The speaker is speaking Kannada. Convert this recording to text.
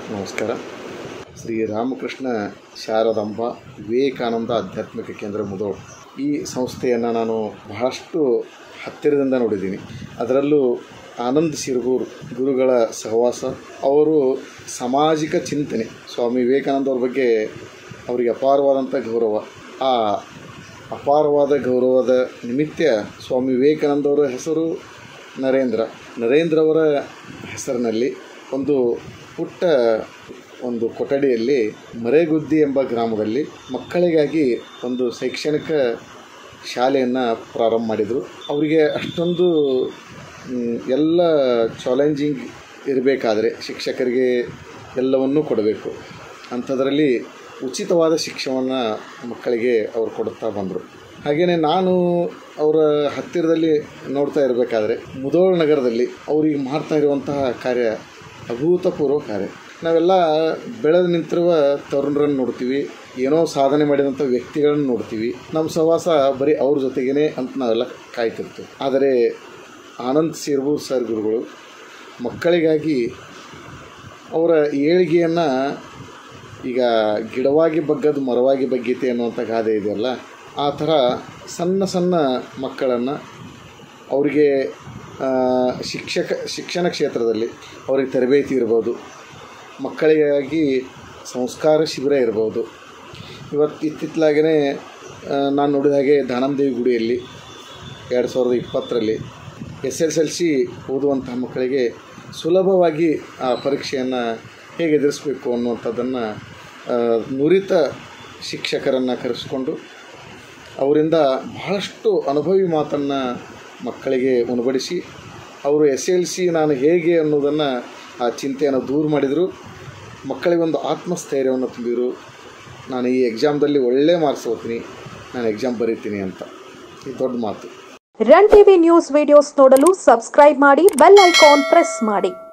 ನಮಸ್ಕಾರ ಶ್ರೀ ರಾಮಕೃಷ್ಣ ಶಾರದಾಂಬ ವಿವೇಕಾನಂದ ಆಧ್ಯಾತ್ಮಿಕ ಕೇಂದ್ರ ಮುದೋಳ್ ಈ ಸಂಸ್ಥೆಯನ್ನು ನಾನು ಬಹಳಷ್ಟು ಹತ್ತಿರದಿಂದ ನೋಡಿದ್ದೀನಿ ಅದರಲ್ಲೂ ಆನಂದ್ ಸಿರ್ಗೂರ್ ಗುರುಗಳ ಸಹವಾಸ ಅವರು ಸಾಮಾಜಿಕ ಚಿಂತನೆ ಸ್ವಾಮಿ ವಿವೇಕಾನಂದ ಅವ್ರ ಬಗ್ಗೆ ಅವರಿಗೆ ಅಪಾರವಾದಂಥ ಗೌರವ ಆ ಅಪಾರವಾದ ಗೌರವದ ನಿಮಿತ್ತ ಸ್ವಾಮಿ ವಿವೇಕಾನಂದ ಅವರ ಹೆಸರು ನರೇಂದ್ರ ನರೇಂದ್ರ ಅವರ ಹೆಸರಿನಲ್ಲಿ ಒಂದು ಪುಟ್ಟ ಒಂದು ಕೊಠಡಿಯಲ್ಲಿ ಮರೆಗುದ್ದಿ ಎಂಬ ಗ್ರಾಮದಲ್ಲಿ ಮಕ್ಕಳಿಗಾಗಿ ಒಂದು ಶೈಕ್ಷಣಿಕ ಶಾಲೆಯನ್ನು ಪ್ರಾರಂಭ ಮಾಡಿದರು ಅವರಿಗೆ ಅಷ್ಟೊಂದು ಮ್, ಎಲ್ಲ ಚಾಲೆಂಜಿಂಗ್ ಇರಬೇಕಾದ್ರೆ ಶಿಕ್ಷಕರಿಗೆ ಎಲ್ಲವನ್ನೂ ಕೊಡಬೇಕು ಅಂಥದ್ರಲ್ಲಿ ಉಚಿತವಾದ ಶಿಕ್ಷಣವನ್ನು ಮಕ್ಕಳಿಗೆ ಅವರು ಕೊಡುತ್ತಾ ಬಂದರು ಹಾಗೆಯೇ ನಾನು ಅವರ ಹತ್ತಿರದಲ್ಲಿ ನೋಡ್ತಾ ಇರಬೇಕಾದ್ರೆ ಮುದೋಳ ನಗರದಲ್ಲಿ ಅವ್ರಿಗೆ ಮಾಡ್ತಾ ಇರುವಂತಹ ಕಾರ್ಯ ಅಭೂತಪೂರ್ವ ಕಾರ್ಯ ನಾವೆಲ್ಲ ಬೆಳೆದು ನಿಂತಿರುವ ತರುಣರನ್ನು ನೋಡ್ತೀವಿ ಏನೋ ಸಾಧನೆ ಮಾಡಿದಂಥ ವ್ಯಕ್ತಿಗಳನ್ನು ನೋಡ್ತೀವಿ ನಮ್ಮ ಸಹವಾಸ ಬರೀ ಅವ್ರ ಜೊತೆಗೇ ಅಂತ ನಾವೆಲ್ಲ ಕಾಯ್ತಿರ್ತೀವಿ ಆದರೆ ಆನಂದ್ ಸಿರ್ಬೂರ್ ಸರ್ ಗುರುಗಳು ಮಕ್ಕಳಿಗಾಗಿ ಅವರ ಏಳಿಗೆಯನ್ನು ಈಗ ಗಿಡವಾಗಿ ಬಗ್ಗದು ಮರವಾಗಿ ಬಗ್ಗೀತೆ ಅನ್ನುವಂಥ ಗಾದೆ ಇದೆಯಲ್ಲ ಆ ಥರ ಸಣ್ಣ ಸಣ್ಣ ಮಕ್ಕಳನ್ನು ಅವರಿಗೆ ಆ, ಶಿಕ್ಷಕ ಶಿಕ್ಷಣ ಕ್ಷೇತ್ರದಲ್ಲಿ ಅವರಿಗೆ ತರಬೇತಿ ಇರ್ಬೋದು ಮಕ್ಕಳಿಗಾಗಿ ಸಂಸ್ಕಾರ ಶಿಬಿರ ಇರ್ಬೋದು ಇವತ್ತು ಇತ್ತಿತ್ತಲಾಗೇ ನಾನು ನೋಡಿದ ಹಾಗೆ ದಾನಮದೇವಿ ಗುಡಿಯಲ್ಲಿ ಎರಡು ಸಾವಿರದ ಇಪ್ಪತ್ತರಲ್ಲಿ ಎಸ್ ಎಸ್ ಎಲ್ ಸಿ ಓದುವಂತಹ ಮಕ್ಕಳಿಗೆ ಸುಲಭವಾಗಿ ಆ ಪರೀಕ್ಷೆಯನ್ನು ಹೇಗೆ ಎದುರಿಸಬೇಕು ಅನ್ನುವಂಥದ್ದನ್ನು ಆ, ನುರಿತ ಶಿಕ್ಷಕರನ್ನು ಕರೆಸಿಕೊಂಡು ಅವರಿಂದ ಬಹಳಷ್ಟು ಅನುಭವಿ ಮಾತನ್ನು ಮಕ್ಕಳಿಗೆ ಉಣಬಡಿಸಿ ಅವರು ಎಸ್ ಎಲ್ ಸಿ ನಾನು ಹೇಗೆ ಅನ್ನೋದನ್ನು ಆ ಚಿಂತೆಯನ್ನು ದೂರ ಮಾಡಿದರು ಮಕ್ಕಳಿಗೊಂದು ಆತ್ಮಸ್ಥೈರ್ಯವನ್ನು ತುಂಬಿದರು ನಾನು ಈ ಎಕ್ಸಾಮ್ದಲ್ಲಿ ಒಳ್ಳೆ ಮಾರ್ಕ್ಸ್ ಓದ್ತೀನಿ ನಾನು ಎಕ್ಸಾಮ್ ಬರೀತೀನಿ ಅಂತ ಇದು ದೊಡ್ಡ ಮಾತು ರನ್ ಟಿವಿ ನ್ಯೂಸ್ ವಿಡಿಯೋಸ್ ನೋಡಲು ಸಬ್ಸ್ಕ್ರೈಬ್ ಮಾಡಿ ಬೆಲ್ ಐಕಾನ್ ಪ್ರೆಸ್ ಮಾಡಿ